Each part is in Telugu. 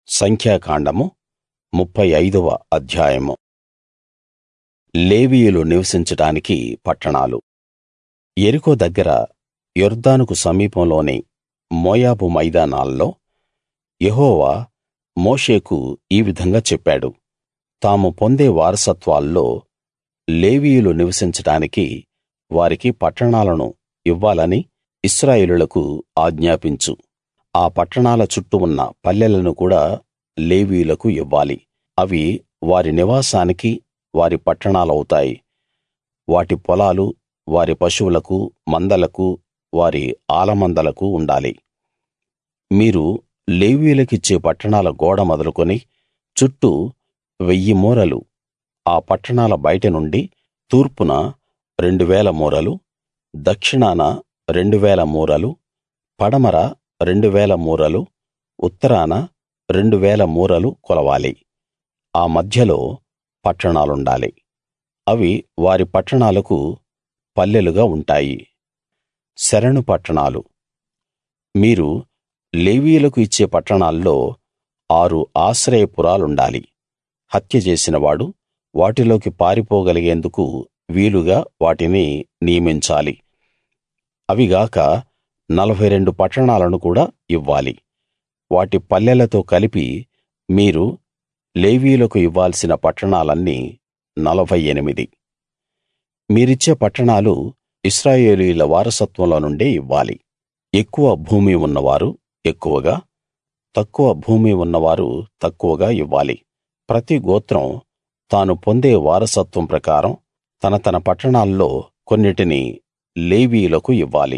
సంఖ్యాకాండము ముప్ఫై ఐదవ అధ్యాయము లేవీయులు నివసించడానికి పట్టణాలు యెరికో దగ్గర యొర్దానుకు సమీపంలోని మోయాబు మైదానాల్లో యెహోవా మోషేకు ఈ విధంగా చెప్పాడు తాము పొందే వారసత్వాల్లో లేవీయులు నివసించడానికి వారికి పట్టణాలను ఇవ్వాలని ఇశ్రాయేలీయులకు ఆజ్ఞాపించు ఆ పట్టణాల చుట్టూ ఉన్న పల్లెలను కూడా లేవీయులకు ఇవ్వాలి అవి వారి నివాసానికి వారి పట్టణాలవుతాయి వాటి పొలాలు వారి పశువులకు మందలకు వారి ఆలమందలకు ఉండాలి మీరు లేవీయులకిచ్చే పట్టణాల గోడ మొదలుకొని చుట్టూ వెయ్యి మూరలు ఆ పట్టణాల బయట నుండి తూర్పున రెండు వేల మూరలు దక్షిణాన రెండు వేల మూరలు పడమర రెండు వేల మూరలు ఉత్తరాన రెండు వేల మూరలు కొలవాలి ఆ మధ్యలో పట్టణాలుండాలి అవి వారి పట్టణాలకు పల్లెలుగా ఉంటాయి శరణు పట్టణాలు మీరు లేవీయులకు ఇచ్చే పట్టణాల్లో ఆరు ఆశ్రయపురాలుండాలి హత్య చేసినవాడు వాటిలోకి పారిపోగలిగేందుకు వీలుగా వాటిని నియమించాలి అవి గాక నలభై రెండు పట్టణాలను కూడా ఇవ్వాలి వాటి పల్లెలతో కలిపి మీరు లేవీయులకు ఇవ్వాల్సిన పట్టణాలన్నీ నలభై ఎనిమిది మీరిచ్చే పట్టణాలు ఇశ్రాయేలీయుల వారసత్వంలో నుండే ఇవ్వాలి ఎక్కువ భూమి ఉన్నవారు ఎక్కువగా తక్కువ భూమి ఉన్నవారు తక్కువగా ఇవ్వాలి ప్రతి గోత్రం తాను పొందే వారసత్వం ప్రకారం తన తన పట్టణాల్లో కొన్నిటిని లేవీయులకు ఇవ్వాలి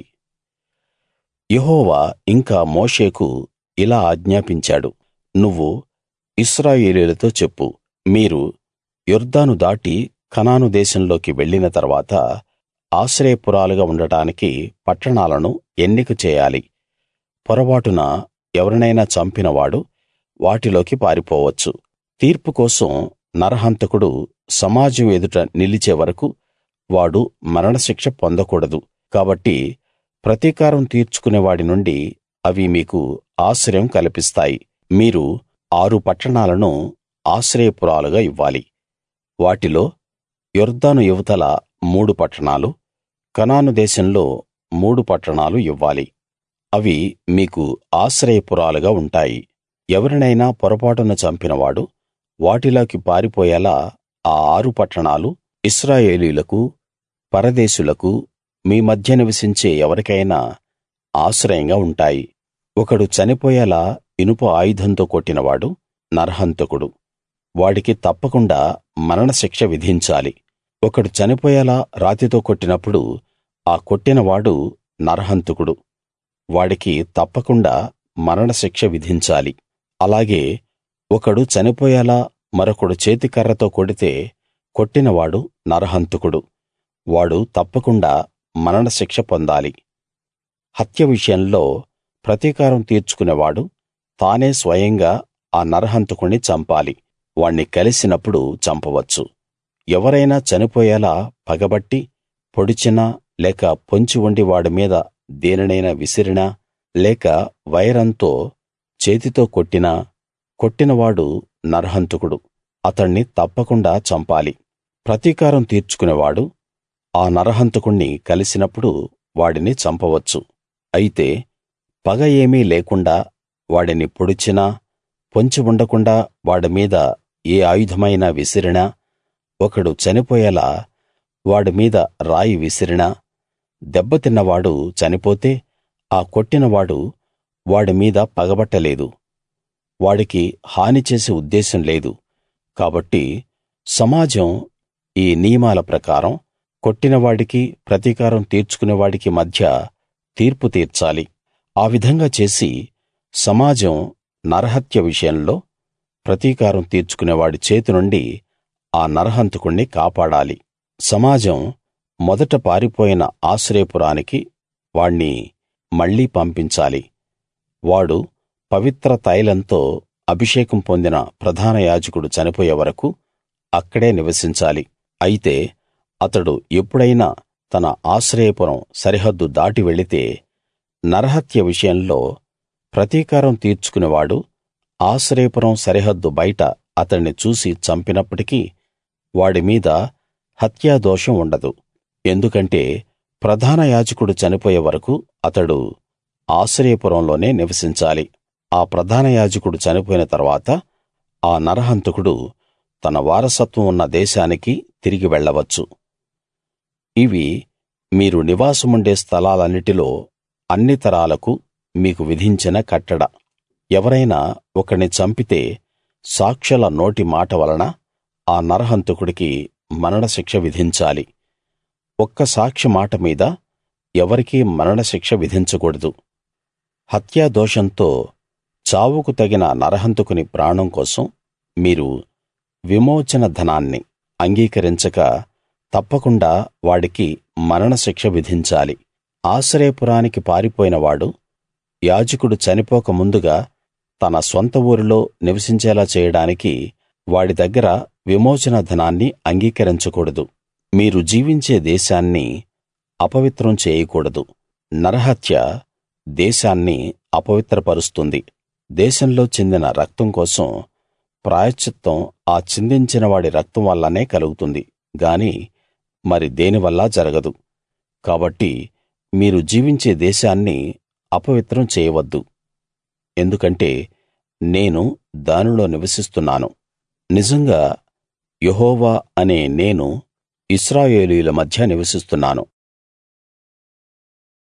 యెహోవా ఇంకా మోషేకు ఇలా ఆజ్ఞాపించాడు నువ్వు ఇశ్రాయేలీయులతో చెప్పు మీరు యొర్దాను దాటి కనాను దేశంలోకి వెళ్ళిన తరువాత ఆశ్రయపురాలుగా ఉండటానికి పట్టణాలను ఎన్నిక చేయాలి పొరబాటున ఎవరినైనా చంపినవాడు వాటిలోకి పారిపోవచ్చు తీర్పు కోసం నరహంతకుడు సమాజం ఎదుట నిలిచే వరకూ వాడు మరణశిక్ష పొందకూడదు కాబట్టి ప్రతీకారం తీర్చుకునే వాడి నుండి అవి మీకు ఆశ్రయం కల్పిస్తాయి మీరు ఆరు పట్టణాలను ఆశ్రయపురాలుగా ఇవ్వాలి వాటిలో యొర్దాను ఇవతల మూడు పట్టణాలు కనాను దేశంలో మూడు పట్టణాలు ఇవ్వాలి అవి మీకు ఆశ్రయపురాలుగా ఉంటాయి ఎవరినైనా పొరపాటున చంపినవాడు వాటిలోకి పారిపోయేలా ఆ ఆరు పట్టణాలు ఇశ్రాయేలీయులకు పరదేశులకు మీ మధ్య నివసించే ఎవరికైనా ఆశ్రయంగా ఉంటాయి ఒకడు చనిపోయేలా ఇనుప ఆయుధంతో కొట్టినవాడు నరహంతకుడు వాడికి తప్పకుండా మరణశిక్ష విధించాలి ఒకడు చనిపోయేలా రాతితో కొట్టినప్పుడు ఆ కొట్టినవాడు నరహంతకుడు వాడికి తప్పకుండా మరణశిక్ష విధించాలి అలాగే ఒకడు చనిపోయేలా మరొకడు చేతికర్రతో కొడితే కొట్టినవాడు నరహంతకుడు వాడు తప్పకుండా మరణశిక్ష పొందాలి హత్య విషయంలో ప్రతీకారం తీర్చుకునేవాడు తానే స్వయంగా ఆ నరహంతకుణ్ణి చంపాలి వాణ్ణి కలిసినప్పుడు చంపవచ్చు ఎవరైనా చనిపోయేలా పగబట్టి పొడిచినా లేక పొంచి ఉండి వాడి మీద దేనినైనా విసిరినా లేక వైరంతో చేతితో కొట్టినా కొట్టినవాడు నరహంతకుడు అతణ్ణి తప్పకుండా చంపాలి ప్రతీకారం తీర్చుకునేవాడు ఆ నరహంతకుణ్ణి కలిసినప్పుడు వాడిని చంపవచ్చు అయితే పగ ఏమీ లేకుండా వాడిని పొడిచినా పొంచి ఉండకుండా వాడి మీద ఏ ఆయుధమైనా విసిరినా ఒకడు చనిపోయేలా వాడి మీద రాయి విసిరినా దెబ్బతిన్నవాడు చనిపోతే ఆ కొట్టినవాడు వాడి మీద పగబట్టలేదు వాడికి హాని చేసే ఉద్దేశం లేదు కాబట్టి సమాజం ఈ నియమాల ప్రకారం కొట్టినవాడికి ప్రతీకారం తీర్చుకునేవాడికి మధ్య తీర్పు తీర్చాలి ఆ విధంగా చేసి సమాజం నరహత్య విషయంలో ప్రతీకారం తీర్చుకునేవాడి చేతి నుండి ఆ నరహంతకుణ్ణి కాపాడాలి సమాజం మొదట పారిపోయిన ఆశ్రయపురానికి వాణ్ణి మళ్ళీ పంపించాలి వాడు పవిత్ర తైలంతో అభిషేకం పొందిన ప్రధాన యాజకుడు చనిపోయే వరకూ అక్కడే నివసించాలి అయితే అతడు ఎప్పుడైనా తన ఆశ్రయపురం సరిహద్దు దాటి వెళితే నరహత్య విషయంలో ప్రతీకారం తీర్చుకునేవాడు ఆశ్రయపురం సరిహద్దు బయట అతణ్ణి చూసి చంపినప్పటికీ వాడి మీద హత్యాదోషం ఉండదు ఎందుకంటే ప్రధాన యాజకుడు చనిపోయే వరకూ అతడు ఆశ్రయపురంలోనే నివసించాలి ఆ ప్రధాన యాజకుడు చనిపోయిన తరువాత ఆ నరహంతకుడు తన వారసత్వం ఉన్న దేశానికి తిరిగి వెళ్ళవచ్చు ఇవి మీరు నివాసముండే స్థలాలన్నిటిలో అన్ని తరాలకు మీకు విధించిన కట్టడ ఎవరైనా ఒకణ్ణి చంపితే సాక్షుల నోటి మాట వలన ఆ నరహంతకుడికి మరణశిక్ష విధించాలి ఒక్క సాక్షి మాట మీద ఎవరికీ మరణశిక్ష విధించకూడదు హత్యా దోషంతో చావుకు తగిన నరహంతకుని ప్రాణం కోసం మీరు విమోచన ధనాన్ని అంగీకరించక తప్పకుండా వాడికి మరణశిక్ష విధించాలి ఆశ్రయపురానికి పారిపోయిన వాడు యాజకుడు చనిపోక ముందుగా తన స్వంత ఊరిలో నివసించేలా చేయడానికి వాడి దగ్గర విమోచన ధనాన్ని అంగీకరించకూడదు మీరు జీవించే దేశాన్ని అపవిత్రం చేయకూడదు నరహత్య దేశాన్ని అపవిత్రపరుస్తుంది దేశంలో చిందిన రక్తం కోసం ప్రాయశ్చిత్తం ఆ చిందించిన వాడి రక్తం వల్లనే కలుగుతుంది గాని మరి దేనివల్లా జరగదు కాబట్టి మీరు జీవించే దేశాన్ని అపవిత్రం చేయవద్దు ఎందుకంటే నేను దానిలో నివసిస్తున్నాను నిజంగా యెహోవా అనే నేను ఇశ్రాయేలీయుల మధ్య నివసిస్తున్నాను